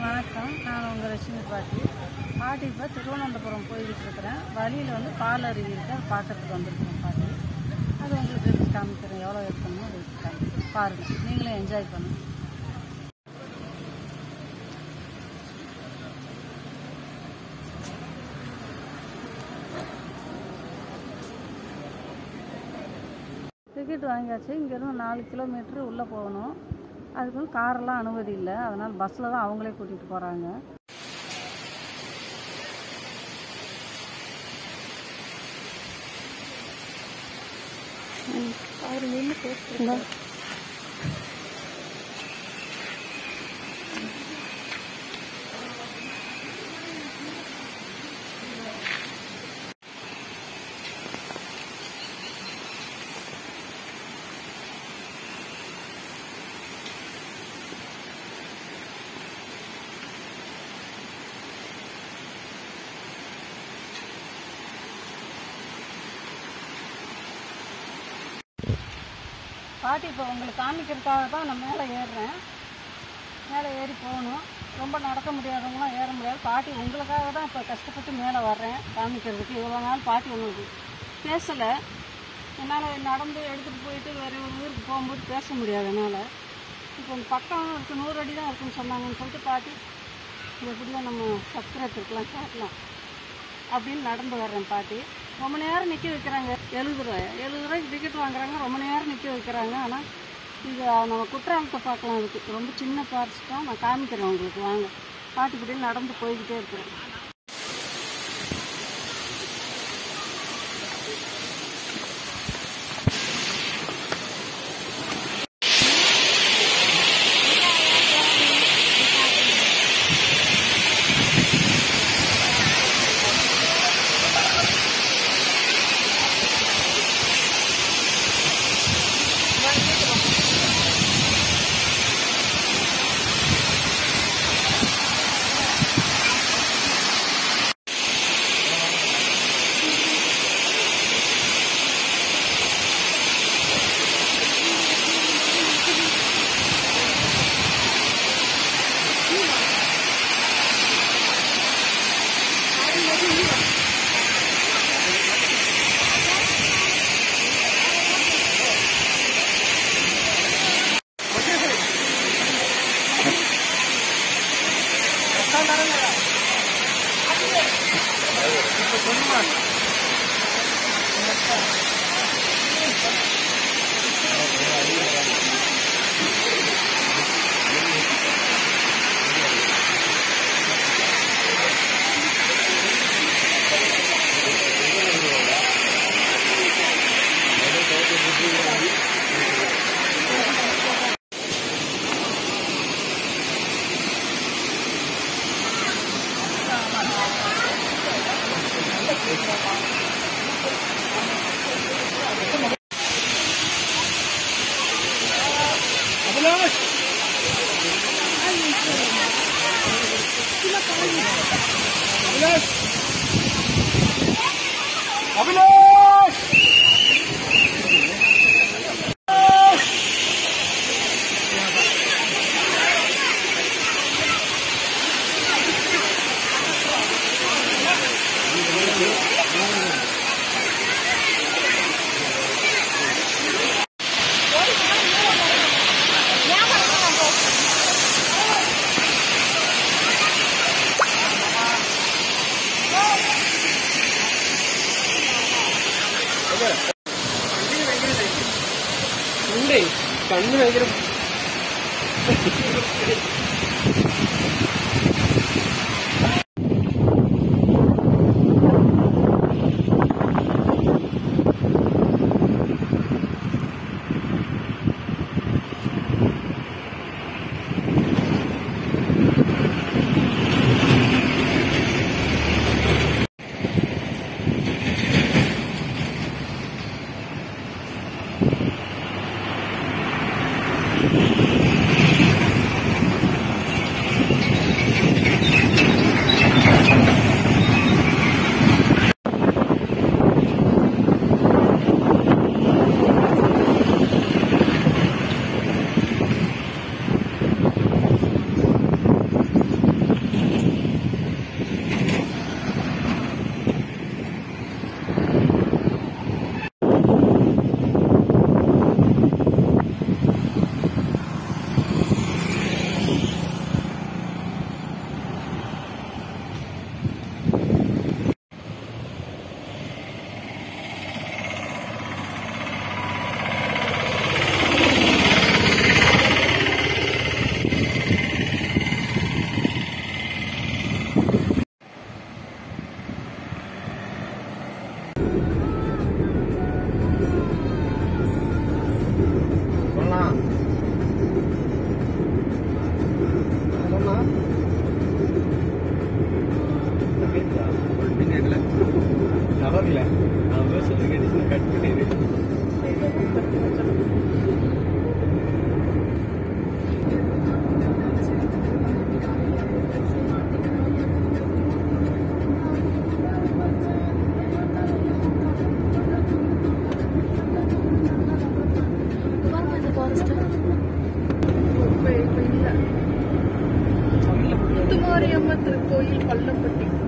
வணக்கம் நான் உங்கள் லட்சுமி பாட்டி பாட்டி இப்போ திருவனந்தபுரம் போய்கிட்டு இருக்கிறேன் வழியில் வந்து பால் அருவி இருக்கு அதை பார்க்கறதுக்கு வந்திருக்கேன் பாட்டி அது உங்களுக்கு எடுத்து காமிக்கிறேன் எவ்வளோ இருக்குன்னு அதை எடுத்து காமிக்கிறேன் பாருங்கள் நீங்களும் என்ஜாய் பண்ணுங்க டிக்கெட் வாங்கியாச்சு இங்கேருந்து நாலு கிலோமீட்டர் உள்ளே போகணும் அதுக்கு வந்து காரெல்லாம் அனுமதி இல்லை அதனால் பஸ்ஸில் தான் அவங்களே கூட்டிகிட்டு போகிறாங்க அவர் நின்று பேசுங்க பாட்டி இப்போ உங்களுக்கு காமிக்கிறதுக்காக தான் நான் மேலே ஏறுறேன் மேலே ஏறி போகணும் ரொம்ப நடக்க முடியாதவங்களாம் ஏற முடியாது பாட்டி உங்களுக்காக தான் இப்போ கஷ்டப்பட்டு மேலே வர்றேன் காமிக்கிறதுக்கு இவ்வளோ நாள் பாட்டி உங்களுக்கு பேசலை என்னால் நடந்து எடுத்துகிட்டு போயிட்டு வேறு ஒரு ஊருக்கு போகும்போது பேச முடியாது என்னால் இப்போ இந்த பக்கம் இருக்கு நூறு அடி தான் இருக்குன்னு சொன்னாங்கன்னு சொல்லிட்டு பாட்டி இது எப்படியும் நம்ம சத்திரத்துக்குலாம் காட்டலாம் அப்படின்னு நடந்து வர்றேன் பாட்டி ரொம்ப நேரம் நிற்க வைக்கிறாங்க எழுபது ரூபாய் எழுபது ரூபாய்க்கு டிக்கெட் வாங்குறாங்க ரொம்ப நேரம் நிற்க வைக்கிறாங்க ஆனால் இது நம்ம குற்றாலத்தை பார்க்கலாம் அதுக்கு ரொம்ப சின்ன பார்ஸ் தான் நான் காமிக்கிறேன் உங்களுக்கு வாங்க பாட்டிப்படியில் நடந்து போய்கிட்டே இருக்கிறேன் ഉണ്ട് കണ്ണ് ഭയങ്കര Thank மாரியம்மன் திருக்கோயில் பள்ளப்பட்டி